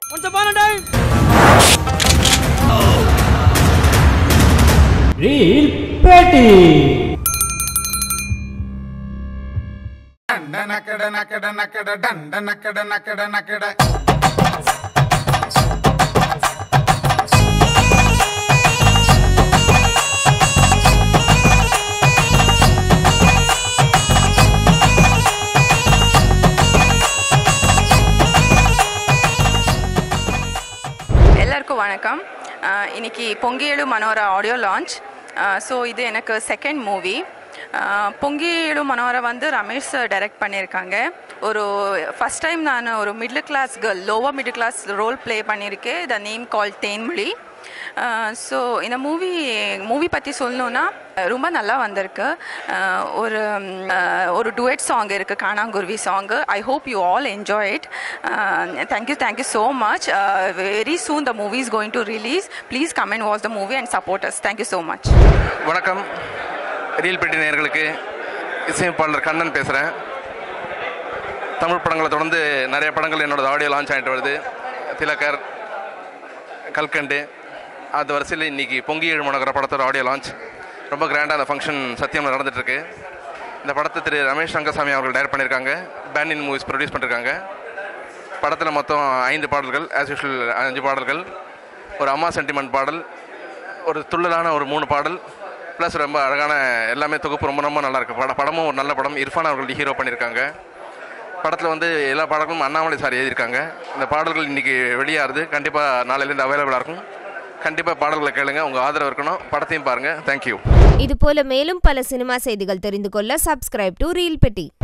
Once upon a time. Real Petty. డండ నక్కడ నక్కడ నక్కడ డండ నక్కడ నక్కడ నక్కడ எல்லாருக்கும் வணக்கம் அஹ் இன்னைக்கு Pongiyezhu Manora audio launch so இது எனக்கு செகண்ட் மூவி பொங்கியேடு மனோரா வந்து ரமேஷ் சார் டைரக்ட் பண்ணியிருக்காங்க ஒரு ஃபஸ்ட் டைம் நான் ஒரு middle class girl lower middle class role play பண்ணியிருக்கேன் the name call Thenmozhi so இந்த மூவி மூவி பற்றி சொல்லணுன்னா ரொம்ப நல்லா வந்திருக்கு அஹ் ஒரு அஹ் ஒரு டுவெட் சாங் இருக்குது காணாங்குருவி song I hope you all enjoy it thank you thank you so much very soon the movie is going to release please come and watch the movie and support us thank you so much வணக்கம் reel Petti நேயர்களுக்கு இசையமைப்பாளர் கண்ணன் பேசுகிறேன் தமிழ் படங்களை தொடர்ந்து நிறைய படங்கள் என்னோட audio launch ஆகிட்டு வருது திலக்கர் கல்கண்டு அது வரிசையில் இன்னைக்கு பொங்கி ஏழு மணக்கிற படத்தோட ஆடியோ லான்ச் ரொம்ப கிராண்டாக அந்த ஃபங்க்ஷன் சத்தியமில் நடந்துட்டுருக்கு இந்த படத்தை திரு ரமேஷ் ரங்கசாமி அவர்கள் டைரக்ட் பண்ணியிருக்காங்க பேண்டின் மூவிஸ் ப்ரொடியூஸ் பண்ணியிருக்காங்க படத்தில் மொத்தம் ஐந்து பாடல்கள் ஆஸ் யூஷுவல் அஞ்சு பாடல்கள் ஒரு அம்மா சென்டிமெண்ட் பாடல் ஒரு துள்ளலான ஒரு மூணு பாடல் ப்ளஸ் ரொம்ப அழகான எல்லாமே தொகுப்பு ரொம்ப ரொம்ப நல்லா இருக்கு படம் படமும் ஒரு நல்ல படம் இர்ஃபான் அவர்கள் ஹீரோ பண்ணியிருக்காங்க படத்தில் வந்து எல்லா பாடல்களும் அண்ணாமலை சார் எழுதியிருக்காங்க இந்த பாடல்கள் இன்றைக்கி வெளியாகுது கண்டிப்பாக நாளையிலேருந்து அவைலபிளாக இருக்கும் கண்டிப்பாக பாடல்களை கேளுங்க உங்கள் ஆதரவு இருக்கணும் படத்தையும் பாருங்கள் தேங்க்யூ இதுபோல மேலும் பல சினிமா செய்திகள் தெரிந்து கொள்ள சப்ஸ்கிரைப் டு ரீல் பெட்டி